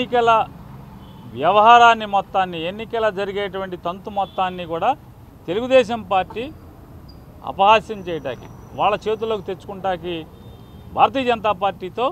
ఎన్నికల వ్యవహారాన్ని మొత్తాన్ని ఎన్నికల జరిగేటువంటి తంతు మొత్తాన్ని కూడా తెలుగుదేశం పార్టీ అపహాస్యం చేయటానికి వాళ్ళ చేతుల్లోకి తెచ్చుకుంటాకి భారతీయ జనతా పార్టీతో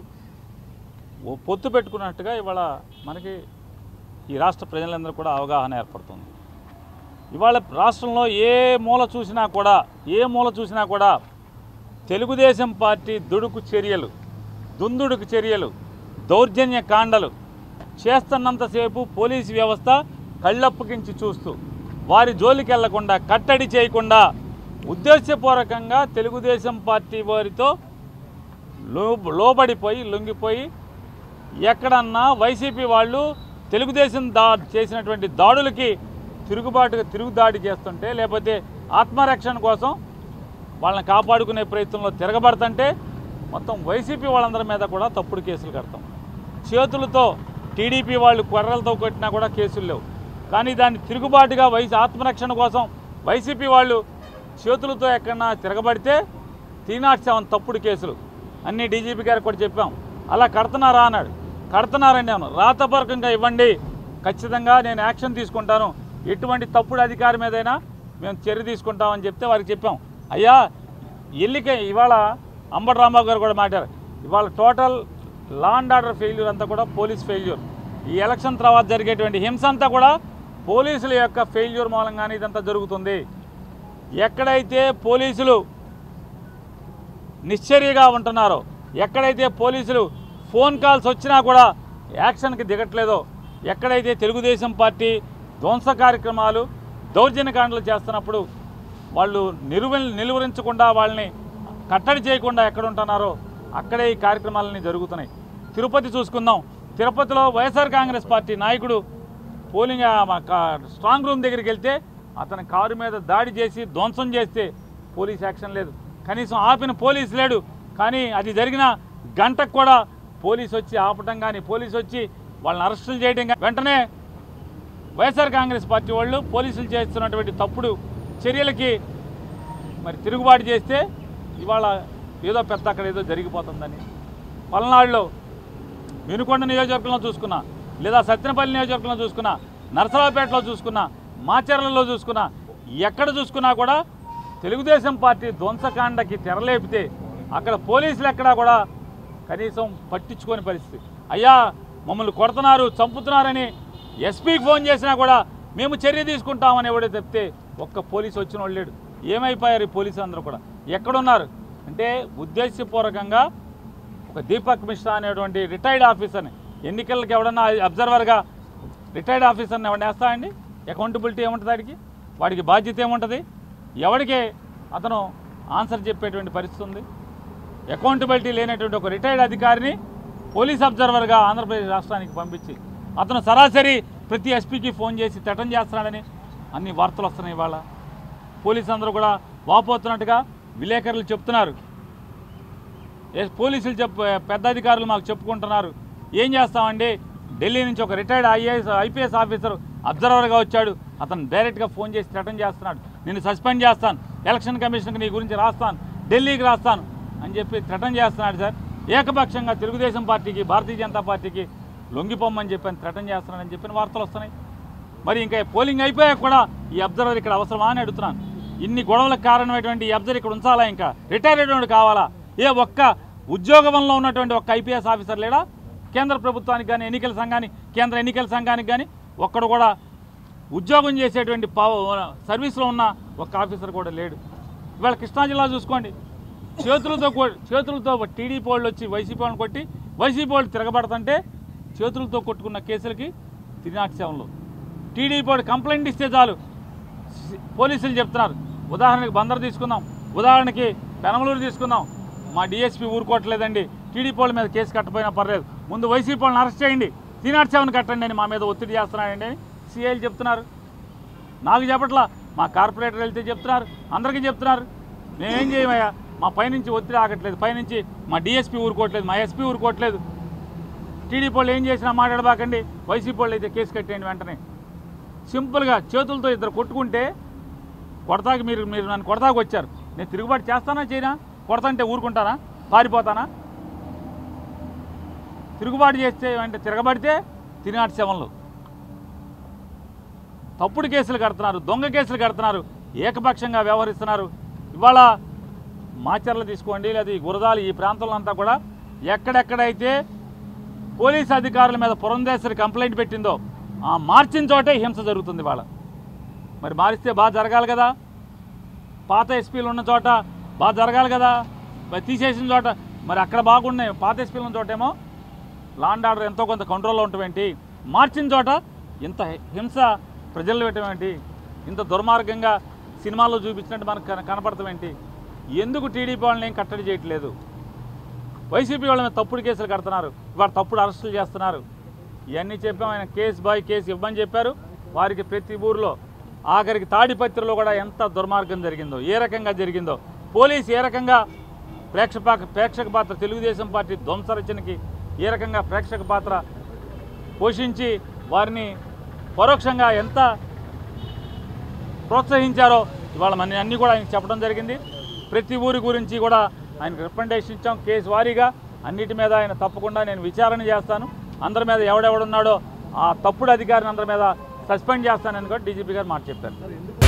ఓ పొత్తు పెట్టుకున్నట్టుగా ఇవాళ మనకి ఈ రాష్ట్ర ప్రజలందరూ కూడా అవగాహన ఏర్పడుతుంది ఇవాళ రాష్ట్రంలో ఏ మూల చూసినా కూడా ఏ మూల చూసినా కూడా తెలుగుదేశం పార్టీ దుడుకు చర్యలు దుందుడుకు చర్యలు దౌర్జన్య కాండలు చేస్తున్నంతసేపు పోలీసు వ్యవస్థ కళ్ళప్పగించి చూస్తూ వారి జోలికి వెళ్లకుండా కట్టడి చేయకుండా ఉద్దేశపూర్వకంగా తెలుగుదేశం పార్టీ వారితో లో లోబడిపోయి లొంగిపోయి ఎక్కడన్నా వైసీపీ వాళ్ళు తెలుగుదేశం దా చేసినటువంటి దాడులకి తిరుగుబాటుగా తిరుగుదాడి చేస్తుంటే లేకపోతే ఆత్మరక్షణ కోసం వాళ్ళని కాపాడుకునే ప్రయత్నంలో తిరగబడుతుంటే మొత్తం వైసీపీ వాళ్ళందరి మీద కూడా తప్పుడు కేసులు కడతాం చేతులతో టీడీపీ వాళ్ళు కొర్రలతో కొట్టినా కూడా కేసులు లేవు కానీ దాన్ని తిరుగుబాటుగా వైసీ ఆత్మరక్షణ కోసం వైసీపీ వాళ్ళు చేతులతో ఎక్కడన్నా తిరగబడితే త్రీ నాట్ సెవెన్ తప్పుడు కేసులు అన్నీ డీజీపీ గారికి కూడా చెప్పాం అలా కడుతున్నారా అన్నాడు కడుతున్నారండి అవును రాతపూర్వకంగా ఇవ్వండి ఖచ్చితంగా నేను యాక్షన్ తీసుకుంటాను ఎటువంటి తప్పుడు అధికారి మీదైనా మేము చర్య తీసుకుంటామని చెప్తే వారికి చెప్పాం అయ్యా ఎల్లిక ఇవాళ అంబటి రాంబాబు గారు కూడా మాట్లాడారు ఇవాళ total law and order failure అంతా కూడా పోలీస్ ఫెయిల్యూర్ ఈ ఎలక్షన్ తర్వాత జరిగేటువంటి హింస అంతా కూడా పోలీసుల యొక్క ఫెయిల్యూర్ మూలంగానే ఇదంతా జరుగుతుంది ఎక్కడైతే పోలీసులు నిశ్చర్యగా ఉంటున్నారో ఎక్కడైతే పోలీసులు ఫోన్ కాల్స్ వచ్చినా కూడా యాక్షన్కి దిగట్లేదో ఎక్కడైతే తెలుగుదేశం పార్టీ ధ్వంస కార్యక్రమాలు దౌర్జన్యకాండలు చేస్తున్నప్పుడు వాళ్ళు నిలువ నిలువరించకుండా వాళ్ళని కట్టడి చేయకుండా ఎక్కడ ఉంటున్నారో అక్కడే ఈ కార్యక్రమాలన్నీ జరుగుతున్నాయి తిరుపతి చూసుకుందాం తిరుపతిలో వైఎస్ఆర్ కాంగ్రెస్ పార్టీ నాయకుడు పోలింగ్ ఆ మా కా- స్ట్రాంగ్ రూమ్ దగ్గరికి వెళ్తే అతని కారు మీద దాడి చేసి ధ్వంసం చేస్తే పోలీస్ యాక్షన్ లేదు కనీసం ఆపిన పోలీస్ లేడు కానీ అది జరిగిన గంటకు కూడా పోలీస్ వచ్చి ఆపటం కానీ పోలీస్ వచ్చి వాళ్ళని అరెస్టులు చేయడం కానీ వెంటనే వైఎస్ఆర్ కాంగ్రెస్ పార్టీ వాళ్ళు పోలీసులు చేస్తున్నటువంటి తప్పుడు చర్యలకి మరి తిరుగుబాటు చేస్తే ఇవాళ ఏదో పెద్ద అక్కడ ఏదో జరిగిపోతుందని పల్నాడులో వినుకొండ నియోజకవర్గంలో చూసుకున్నా లేదా సత్యనపల్లి నియోజకవర్గంలో చూసుకున్నా నరసరావుపేటలో చూసుకున్నా మాచర్లలో చూసుకున్నా ఎక్కడ చూసుకున్నా కూడా తెలుగుదేశం పార్టీ ధ్వంసకాండకి తెరలేపితే అక్కడ పోలీసులు ఎక్కడా కూడా కనీసం పట్టించుకోని పరిస్థితి అయ్యా మమ్మల్ని కొడుతున్నారు చంపుతున్నారని ఎస్పీకి ఫోన్ చేసినా కూడా మేము చర్య తీసుకుంటామని ఎవడో చెప్తే ఒక్క పోలీసు వచ్చిన వాళ్ళు లేడు ఏమైపోయారు ఈ పోలీసు అందరూ కూడా ఎక్కడున్నారు అంటే ఉద్దేశపూర్వకంగా ఒక దీపక్ మిశ్రా అనేటువంటి రిటైర్డ్ ఆఫీసర్ని ఎన్నికలకు ఎవడన్నా అబ్జర్వర్గా రిటైర్డ్ ఆఫీసర్ని ఎవరిని వేస్తా అండి అకౌంటబిలిటీ ఏముంటుంది వాడికి వాడికి బాధ్యత ఏముంటుంది ఎవడికి అతను ఆన్సర్ చెప్పేటువంటి పరిస్థితి ఉంది అకౌంటబిలిటీ లేనటువంటి ఒక రిటైర్డ్ అధికారిని పోలీస్ అబ్జర్వర్గా ఆంధ్రప్రదేశ్ రాష్ట్రానికి పంపించి అతను సరాసరి ప్రతి ఎస్పీకి ఫోన్ చేసి తటం చేస్తున్నాడని అన్ని వార్తలు వస్తున్నాయి ఇవాళ పోలీసు అందరూ కూడా వాపోతున్నట్టుగా విలేకరులు చెప్తున్నారు ఏ- పోలీసులు చెప్ప పెద్ద అధికారులు మాకు చెప్పుకుంటున్నారు ఏం చేస్తామండి ఢిల్లీ నుంచి ఒక రిటైర్డ్ ఐఏఎస్ ఐపీఎస్ ఆఫీసర్ అబ్జర్వర్గా వచ్చాడు అతను డైరెక్ట్గా ఫోన్ చేసి థ్రెటన్ చేస్తున్నాడు నేను సస్పెండ్ చేస్తాను ఎలక్షన్ కమిషన్కి నీ గురించి రాస్తాను ఢిల్లీకి రాస్తాను అని చెప్పి థ్రెటన్ చేస్తున్నాడు సార్ ఏకపక్షంగా తెలుగుదేశం పార్టీకి భారతీయ జనతా పార్టీకి లొంగిపోమ్మని చెప్పని థ్రెటన్ చేస్తున్నాడని చెప్పిన వార్తలు వస్తున్నాయి మరి ఇంకా పోలింగ్ అయిపోయాక కూడా ఈ అబ్జర్వర్ ఇక్కడ అవసరమా అని అడుగుతున్నాను ఇన్ని గొడవలకు కారణమైనటువంటి ఈ అబ్జర్వర్ ఇక్కడ ఉంచాలా ఇంకా రిటైర్ అయినటువంటి కావాలా ఏ ఒక్క ఉద్యోగంలో ఉన్నటువంటి ఒక్క ఐపీఎస్ ఆఫీసర్ లేడా కేంద్ర ప్రభుత్వానికి కానీ ఎన్నికల సంఘానికి కేంద్ర ఎన్నికల సంఘానికి కానీ ఒక్కడు కూడా ఉద్యోగం చేసేటువంటి పవ సర్వీస్లో ఉన్న ఒక్క ఆఫీసర్ కూడా లేడు ఇవాళ కృష్ణా జిల్లా చూసుకోండి చేతులతో కొ- చేతులతో టీడీపీ వాళ్ళు వచ్చి వైసీపీ వాళ్ళని కొట్టి వైసీపీ వాళ్ళు తిరగబడుతుంటే చేతులతో కొట్టుకున్న కేసులకి త్రీ నాట్ సెవెన్లో టీడీపీ వాడు కంప్లైంట్ ఇస్తే చాలు సి- పోలీసులు చెప్తున్నారు ఉదాహరణకి బందర్ తీసుకుందాం ఉదాహరణకి పెనమలూరు తీసుకుందాం మా డిఎస్పీ ఊరుకోవట్లేదండి టీడీపీ వాళ్ళ మీద కేసు కట్టపోయినా పర్లేదు ముందు వైసీపీ వాళ్ళని అరెస్ట్ చేయండి త్రీ నాట్ సెవెన్ కట్టండి అని మా మీద ఒత్తిడి చేస్తున్నాడండి అని సిఐలు చెప్తున్నారు నాకు చెప్పట్లా మా కార్పొరేటర్ వెళ్తే చెప్తున్నారు అందరికీ చెప్తున్నారు మేమేం చేయమయ్యా మా పైనుంచి ఒత్తిడి ఆగట్లేదు పైనుంచి మా డిఎస్పీ ఊరుకోవట్లేదు మా ఎస్పీ ఊరుకోవట్లేదు టీడీపీ వాళ్ళు ఏం చేసినా మాట్లాడబాకండి వైసీపీ వాళ్ళు అయితే కేసు కట్టేయండి వెంటనే సింపుల్గా చేతులతో ఇద్దరు కొట్టుకుంటే కొడతాకి మీరు మీరు నన్ను కొడతాకు వచ్చారు నేను తిరుగుబాటు చేస్తానా చేయనా కొడతాంటే ఊరుకుంటానా పారిపోతానా తిరుగుబాటు చేస్తే అంటే తిరగబడితే త్రీ నాట్ సెవెన్లు తప్పుడు కేసులు కడుతున్నారు దొంగ కేసులు కడుతున్నారు ఏకపక్షంగా వ్యవహరిస్తున్నారు ఇవాళ మాచర్లు తీసుకోండి లేదా ఈ గురదాలు ఈ ప్రాంతంలో అంతా కూడా ఎక్కడెక్కడైతే పోలీస్ అధికారుల మీద పురంధేశ్వరి కంప్లైంట్ పెట్టిందో ఆ మార్చిన చోటే హింస జరుగుతుంది ఇవాళ మరి మారిస్తే బాగా జరగాలి కదా పాత ఎస్పీలు ఉన్న చోట బాగా జరగాలి కదా మరి తీసేసిన చోట మరి అక్కడ బాగున్నాయి పాత ఎస్పీలు ఉన్న చోటేమో లాండ్ ఆర్డర్ ఎంతో కొంత కంట్రోల్లో ఉండటం మార్చిన చోట ఇంత హింస ప్రజలు పెట్టడం ఏంటి ఇంత దుర్మార్గంగా సినిమాల్లో చూపించినట్టు మనకు కన- కనపడటం ఏంటి ఎందుకు టీడీపీ వాళ్ళని ఏం కట్టడి చేయట్లేదు వైసీపీ వాళ్ళ మీద తప్పుడు కేసులు కడుతున్నారు ఇవాళ తప్పుడు అరెస్టులు చేస్తున్నారు ఇవన్నీ చెప్పాం ఆయన కేసు బాయ్ కేసు ఇవ్వమని చెప్పారు వారికి ప్రతి ఊరిలో ఆఖరికి తాడిపత్రిలో కూడా ఎంత దుర్మార్గం జరిగిందో ఏ రకంగా జరిగిందో పోలీస్ ఏ రకంగా ప్రేక్షక ప్రేక్షక పాత్ర తెలుగుదేశం పార్టీ ధ్వంసరచనకి ఏ రకంగా ప్రేక్షక పాత్ర పోషించి వారిని పరోక్షంగా ఎంత ప్రోత్సహించారో ఇవాళ మన అన్నీ కూడా ఆయనకి చెప్పడం జరిగింది ప్రతి ఊరి గురించి కూడా ఆయనకు రికమెండేషన్ ఇచ్చాం కేసు వారీగా అన్నిటి మీద ఆయన తప్పకుండా నేను విచారణ చేస్తాను అందరి మీద ఎవడెవడున్నాడో ఆ తప్పుడు అధికారిని అందరి మీద సస్పెండ్ చేస్తానని కూడా డీజీపీ గారు మాట చెప్పారు